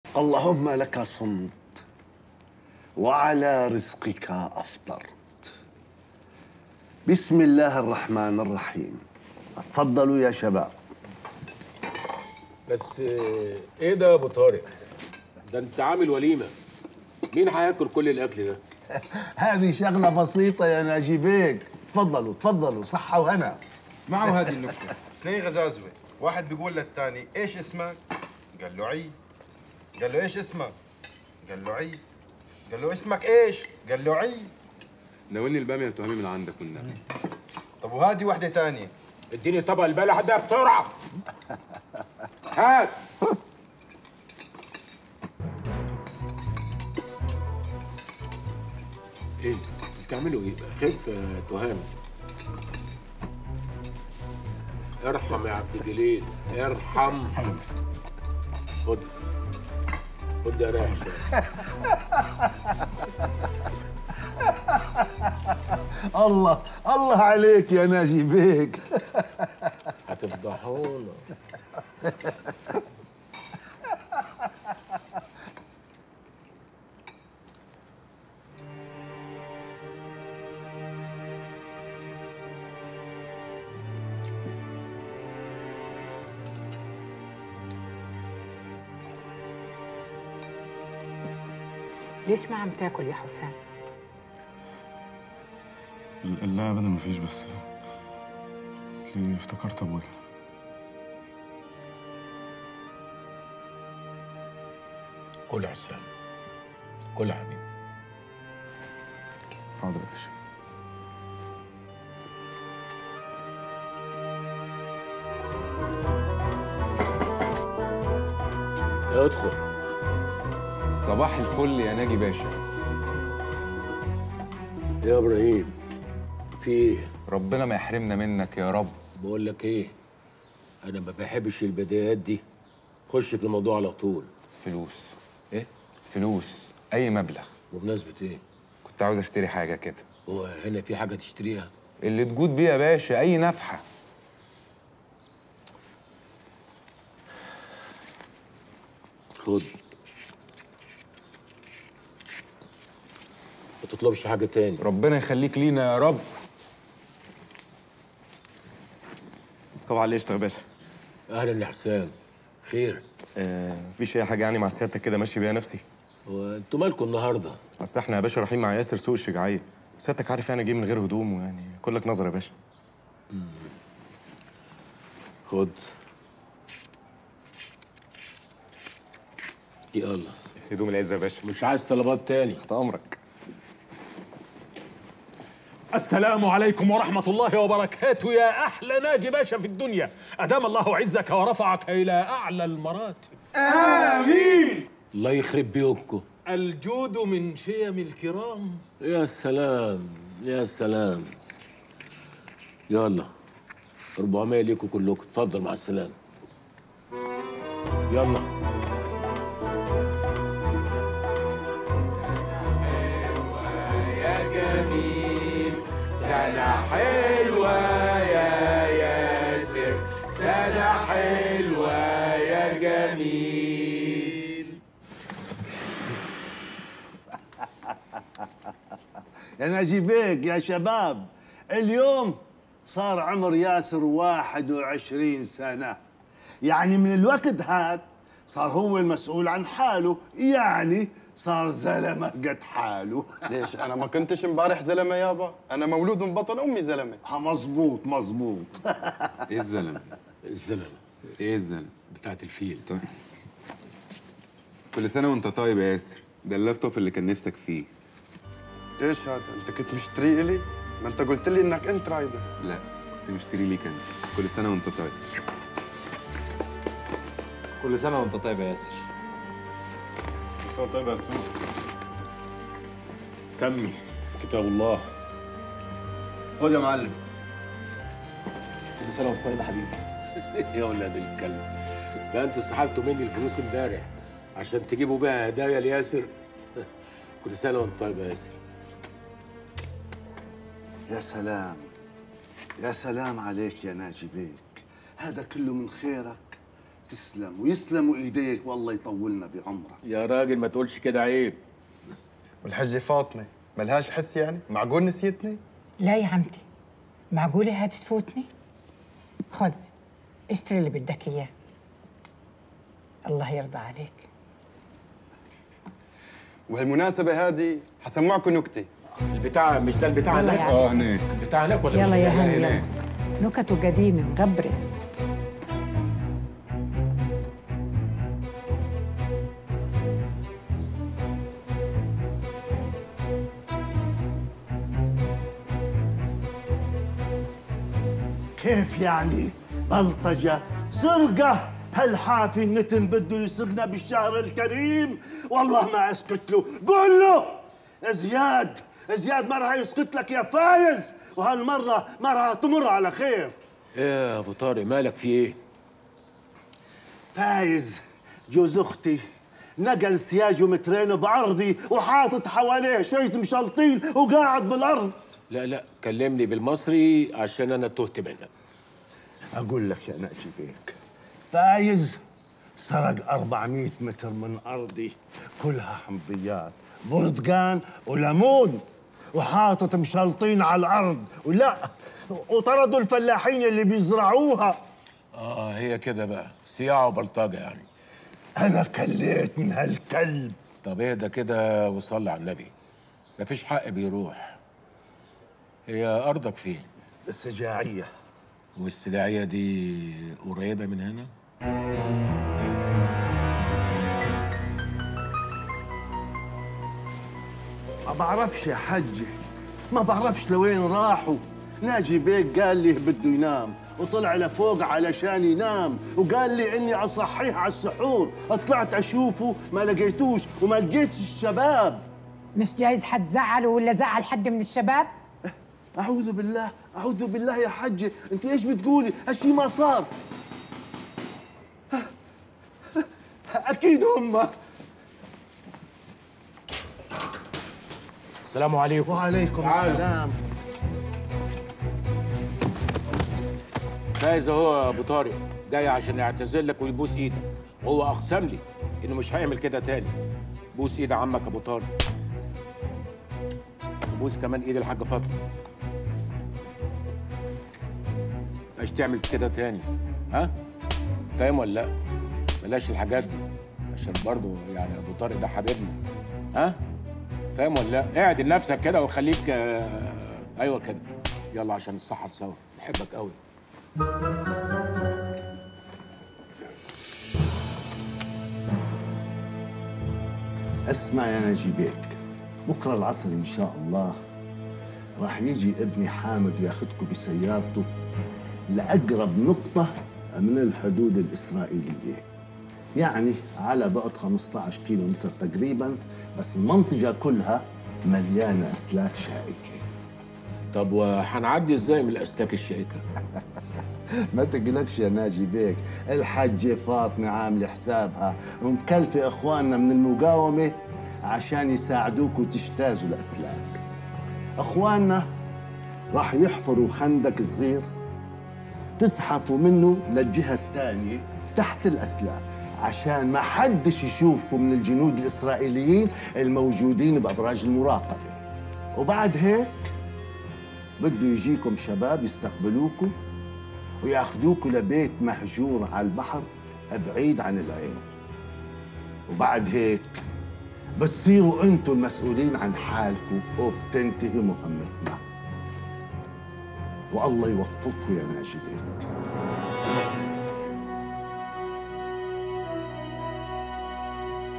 اللهم لك صمت وعلى رزقك افطرت بسم الله الرحمن الرحيم اتفضلوا يا شباب بس آه، ايه ده يا ابو طارق ده انت عامل وليمه مين هياكل كل الاكل ده هذه شغلة بسيطة يا ناجي بيك تفضلوا تفضلوا صحة وهنا اسمعوا هذه النكتة اثنين غزازوة واحد بيقول للثاني ايش اسمك؟ قال له عيد قال له ايش اسمك؟ قال له عيد قال له اسمك ايش؟ قال له عيد ناولني الباميه يا تهامي من عندك والنبي طب وهذه واحدة ثانية اديني طبق البلح ده بسرعه هات ايه بتعملوا ايه خف يا تهام ارحم يا عبد الجليل ارحم خد خد يا رايح شويه الله الله عليك يا ناجي بيك هتفضحونا ليش ما عم تاكل يا حسام؟ لا ابدا مفيش بس اصلي افتكرت ابويا كل يا حسام كل يا حبيبي حاضر يا باشا ادخل صباح الفل يا ناجي باشا يا ابراهيم في ايه ربنا ما يحرمنا منك يا رب بقول لك ايه انا ما بحبش البدايات دي خش في الموضوع على طول فلوس ايه فلوس اي مبلغ بمناسبه ايه كنت عاوز اشتري حاجه كده هو هنا في حاجه تشتريها اللي تجود بيه يا باشا اي نفحه خد ما تطلبش حاجه تاني ربنا يخليك لينا يا رب صباح عليك يا باشا اهلا يا حسام خير آه مفيش اي حاجه يعني مع سيادتك كده ماشي بيها نفسي وانتوا مالكم النهارده بس احنا يا باشا رايحين مع ياسر سوق الشجاعيه سيادتك عارف يعني جاي من غير هدوم ويعني كلك نظر يا باشا خد يلا هدوم العزه يا باشا مش عايز طلبات تاني تحت امرك السلام عليكم ورحمة الله وبركاته يا أحلى ناجي باشا في الدنيا أدام الله عزك ورفعك إلى أعلى المراتب الله يخرب بيوتكم الجود من شيم الكرام يا سلام يا سلام يلا 400 ليكوا كلكم اتفضل مع السلامه يلا يا ناجي بيك يا شباب اليوم صار عمر ياسر 21 سنة يعني من الوقت هاد صار هو المسؤول عن حاله يعني صار زلمة قد حاله ليش انا ما كنتش امبارح زلمه يابا انا مولود من بطن امي زلمه ها مزبوط مزبوط ايه الزلمه الزلمه ايه الزلمه بتاعت الفيل طيب كل سنه وانت طيب يا ياسر ده اللابتوب اللي كان نفسك فيه ايش هذا انت كنت مشتري لي ما انت قلت لي انك انت رايدر لا كنت مشتري ليك انت كل سنه وانت طيب كل سنة وانت طيب يا ياسر طيب يا سوق سمي كتاب الله خد يا معلم كل سنة وانت طيب يا حبيبي يا ولاد الكلب ده انتوا سحبتوا مني الفلوس امبارح عشان تجيبوا بيها هدايا لياسر كل سنه وانت طيب يا ياسر يا سلام يا سلام عليك يا ناجي بيك هذا كله من خيرك تسلم ويسلموا ايديك والله يطولنا بعمرك يا راجل ما تقولش كده عيب والحجة فاطمة ملهاش حس يعني معقول نسيتني لا يا عمتي معقولة هذه تفوتني؟ خذ اشتري اللي بدك اياه الله يرضى عليك وهالمناسبة هذه حسمعكم نكتة البتاع مش ده البتاع يلا هناك يا اه هناك البتاع هناك ولا يلا مش يا هناك؟ هاني يلا هناك. نكت قديمة مغبرة كيف يعني بلطجة سرقة هالحافي النتن بده يسرقنا بالشهر الكريم والله ما اسكت له قول له زياد زياد ما راح يسكت لك يا فايز وهالمرة ما راح تمر على خير ايه يا ابو طارق مالك في ايه فايز جوز اختي نقل سياجه مترين بعرضي وحاطط حواليه شوية مشلطين وقاعد بالارض لا لا كلمني بالمصري عشان انا تهت منك اقول لك يا ناجي بيك فايز سرق 400 متر من ارضي كلها حمضيات برتقان وليمون وحاطط مشلطين على الارض ولا وطردوا الفلاحين اللي بيزرعوها اه هي كده بقى صياعه وبلطجه يعني انا كليت من هالكلب طب اهدى كده وصلي على النبي مفيش حق بيروح هي ارضك فين السجاعيه والسجاعيه دي قريبه من هنا ما بعرفش يا حجي ما بعرفش لوين راحوا ناجي بيك قال لي بده ينام وطلع لفوق علشان ينام وقال لي اني اصحيه على السحور طلعت اشوفه ما لقيتوش وما لقيتش الشباب مش جايز حد زعله ولا زعل حد من الشباب؟ اعوذ بالله اعوذ بالله يا حجي انت ايش بتقولي هالشي ما صار اكيد هم السلام عليكم وعليكم السلام فايز اهو يا ابو طارق جاي عشان يعتذر لك ويبوس ايدك وهو اقسم لي انه مش هيعمل كده تاني بوس ايد عمك ابو طارق بوس كمان ايد الحاجه فاطمه مش تعمل كده تاني ها فاهم ولا لا بلاش الحاجات دي عشان برضو يعني ابو طارق ده حبيبنا ها فاهم ولا لا اعدل نفسك كده وخليك آه، ايوه كده يلا عشان الصحه سوا بحبك قوي اسمع يا ناجي بيك بكره العصر ان شاء الله راح يجي ابني حامد وياخذكم بسيارته لاقرب نقطه من الحدود الاسرائيليه يعني على بعد 15 كيلو متر تقريبا بس المنطقه كلها مليانه اسلاك شائكه طب وهنعدي ازاي من الاسلاك الشائكه ما تقلقش يا ناجي بيك الحجة فاطمة عاملة حسابها ومكلفة إخواننا من المقاومة عشان يساعدوكوا تجتازوا الأسلاك إخواننا راح يحفروا خندق صغير تزحفوا منه للجهة الثانية تحت الأسلاك عشان ما حدش يشوفكم من الجنود الإسرائيليين الموجودين بأبراج المراقبة وبعد هيك بده يجيكم شباب يستقبلوكم وياخذوكوا لبيت مهجور على البحر بعيد عن العين وبعد هيك بتصيروا انتم المسؤولين عن حالكم وبتنتهي مهمتنا والله يوفقكم يا ناجدين